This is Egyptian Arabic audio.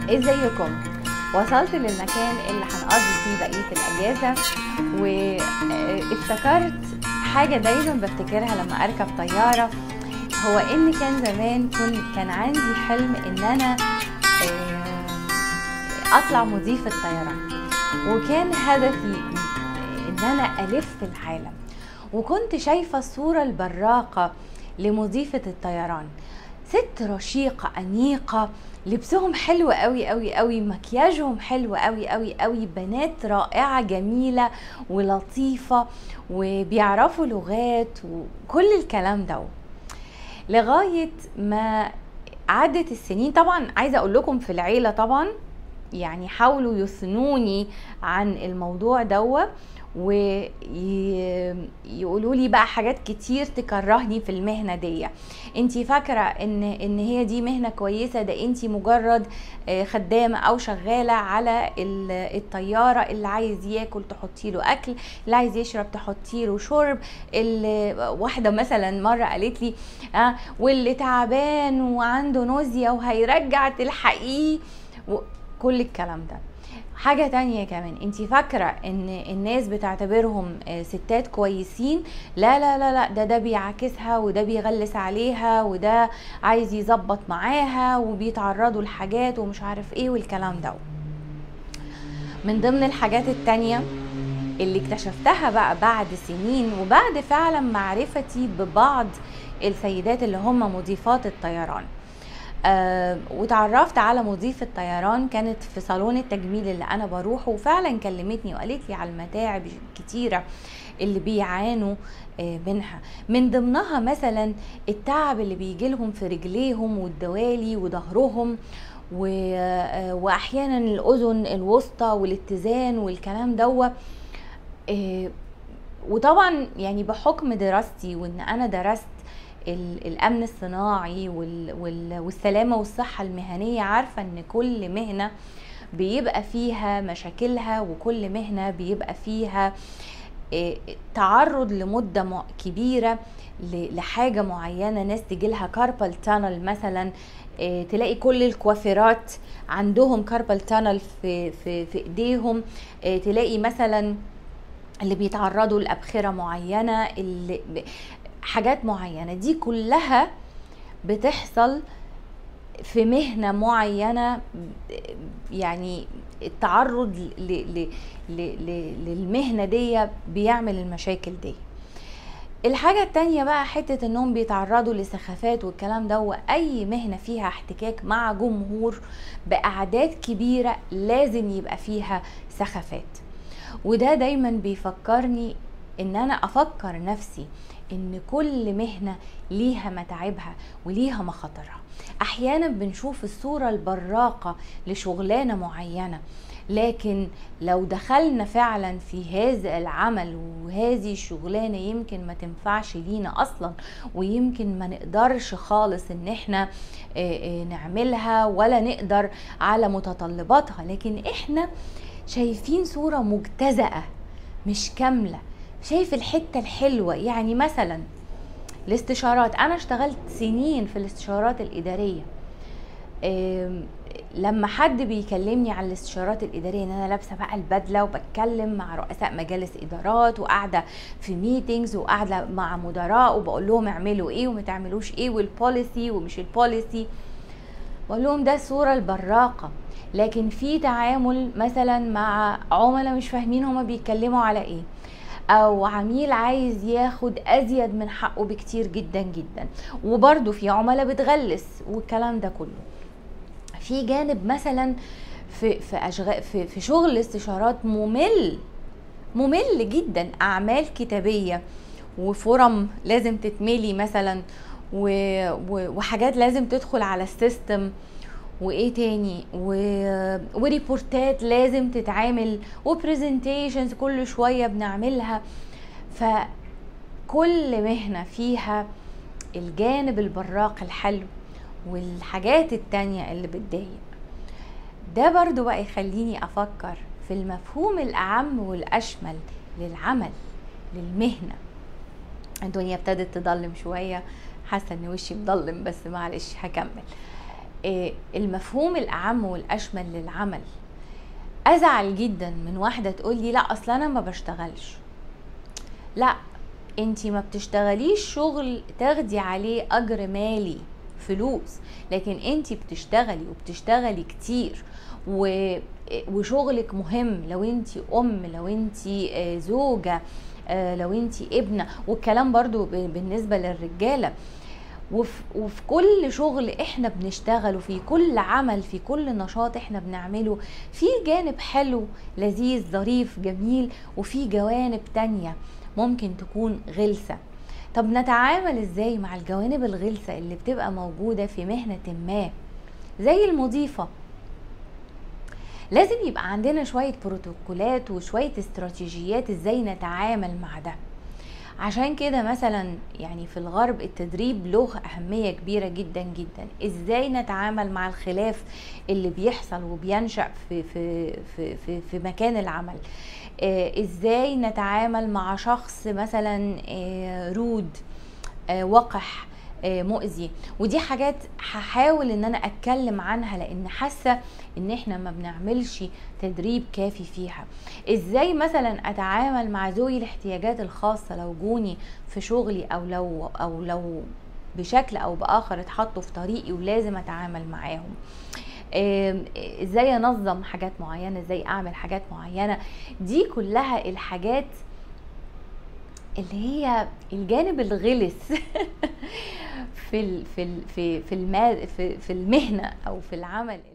ازيكم وصلت للمكان اللي هنقضي فيه بقيه الاجازه وافتكرت حاجه دايما بفتكرها لما اركب طياره هو ان كان زمان كنت كان عندي حلم ان انا اطلع مضيفه طيران وكان هدفي ان انا الف العالم وكنت شايفه الصوره البراقه لمضيفه الطيران ست رشيقه انيقه لبسهم حلو قوي قوي قوي مكياجهم حلو قوي قوي قوي بنات رائعة جميلة ولطيفة وبيعرفوا لغات وكل الكلام ده لغاية ما عدت السنين طبعا عايزة اقول لكم في العيلة طبعا يعني حاولوا يثنوني عن الموضوع دوت ويقولوا لي بقى حاجات كتير تكرهني في المهنه دي انت فاكره ان ان هي دي مهنه كويسه ده انت مجرد خدامه او شغاله على الطياره اللي عايز ياكل تحطي له اكل اللي عايز يشرب تحطي له شرب اللي واحده مثلا مره قالت لي اه واللي تعبان وعنده نوزيا وهيرجع تلحقيه كل الكلام ده حاجة تانية كمان انت فاكرة ان الناس بتعتبرهم ستات كويسين لا لا لا لا ده ده بيعاكسها وده بيغلس عليها وده عايز يظبط معاها وبيتعرضوا لحاجات ومش عارف ايه والكلام ده من ضمن الحاجات التانية اللي اكتشفتها بقى بعد سنين وبعد فعلا معرفتي ببعض السيدات اللي هم مضيفات الطيران آه وتعرفت على مضيفة طيران كانت في صالون التجميل اللي أنا بروحه وفعلا كلمتني وقالت لي على المتاعب الكتيرة اللي بيعانوا آه منها من ضمنها مثلا التعب اللي بيجي لهم في رجليهم والدوالي وظهرهم آه واحيانا الاذن الوسطى والاتزان والكلام دوت وطبعا يعني بحكم دراستي وان انا درست الامن الصناعي والسلامه والصحه المهنيه عارفه ان كل مهنه بيبقى فيها مشاكلها وكل مهنه بيبقى فيها تعرض لمده كبيره لحاجه معينه ناس تجيلها كاربال تانل مثلا تلاقي كل الكوافيرات عندهم كاربال تانل في في في ايديهم تلاقي مثلا اللي بيتعرضوا لابخره معينه اللي حاجات معينه دي كلها بتحصل في مهنه معينه يعني التعرض ل ل ل للمهنه دي بيعمل المشاكل دي الحاجة التانية بقى حتة انهم بيتعرضوا لسخافات والكلام ده واي مهنة فيها احتكاك مع جمهور باعداد كبيرة لازم يبقى فيها سخافات وده دايما بيفكرني ان انا افكر نفسي ان كل مهنه ليها متاعبها وليها مخاطرها احيانا بنشوف الصوره البراقه لشغلانه معينه لكن لو دخلنا فعلا في هذا العمل وهذه الشغلانه يمكن ما تنفعش لينا اصلا ويمكن ما نقدرش خالص ان احنا نعملها ولا نقدر على متطلباتها لكن احنا شايفين صوره مجتزأه مش كامله شايف الحته الحلوه يعني مثلا الاستشارات انا اشتغلت سنين في الاستشارات الاداريه لما حد بيكلمني عن الاستشارات الاداريه ان انا لابسه بقى البدله وبتكلم مع رؤساء مجالس ادارات وقاعده في ميتينجز وقاعده مع مدراء وبقول لهم اعملوا ايه وما تعملوش ايه والبوليسي ومش البوليسي بقول لهم ده الصوره البراقه لكن في تعامل مثلا مع عملاء مش فاهمين هما بيتكلموا على ايه او عميل عايز ياخد ازيد من حقه بكتير جدا جدا وبرده في عملاء بتغلس والكلام ده كله في جانب مثلا في في أشغال في, في شغل الاستشارات ممل ممل جدا اعمال كتابيه وفرم لازم تتملي مثلا وحاجات لازم تدخل على السيستم وايه تاني و... وريبورتات لازم تتعمل وبرزنتيشنز كل شويه بنعملها فكل مهنه فيها الجانب البراق الحلو والحاجات التانية اللي بتضايق ده برضو بقى يخليني افكر في المفهوم الاعم والاشمل للعمل للمهنه الدنيا ابتدت تضلم شويه حاسه ان وشي مضلم بس معلش هكمل آه، المفهوم الاعم والاشمل للعمل ازعل جدا من واحده تقول لي لا اصل انا ما بشتغلش لا انتي ما بتشتغليش شغل تاخدي عليه اجر مالي فلوس لكن انتي بتشتغلي وبتشتغلي كتير و... وشغلك مهم لو انتي ام لو انتي آه، زوجة آه، لو انتي ابنة والكلام برضو ب- بالنسبة للرجالة وفي, وفي كل شغل احنا بنشتغله في كل عمل في كل نشاط احنا بنعمله في جانب حلو لذيذ ظريف جميل وفي جوانب تانية ممكن تكون غلسة طب نتعامل ازاي مع الجوانب الغلسة اللي بتبقى موجودة في مهنة ما زي المضيفة لازم يبقى عندنا شوية بروتوكولات وشوية استراتيجيات ازاي نتعامل مع ده عشان كده مثلا يعني في الغرب التدريب له أهمية كبيرة جدا جدا ازاي نتعامل مع الخلاف اللي بيحصل وبينشأ في في في في, في مكان العمل آه، ازاي نتعامل مع شخص مثلا آه، رود آه، وقح آه، مؤذي ودي حاجات هحاول ان انا اتكلم عنها لان حاسه ان احنا ما بنعملش تدريب كافي فيها ازاي مثلا اتعامل مع ذوي الاحتياجات الخاصه لو جوني في شغلي او لو او لو بشكل او باخر اتحطوا في طريقي ولازم اتعامل معاهم آم، ازاي انظم حاجات معينه ازاي اعمل حاجات معينه دي كلها الحاجات اللي هي الجانب الغلس في ال في ال في في الما في في المهنه او في العمل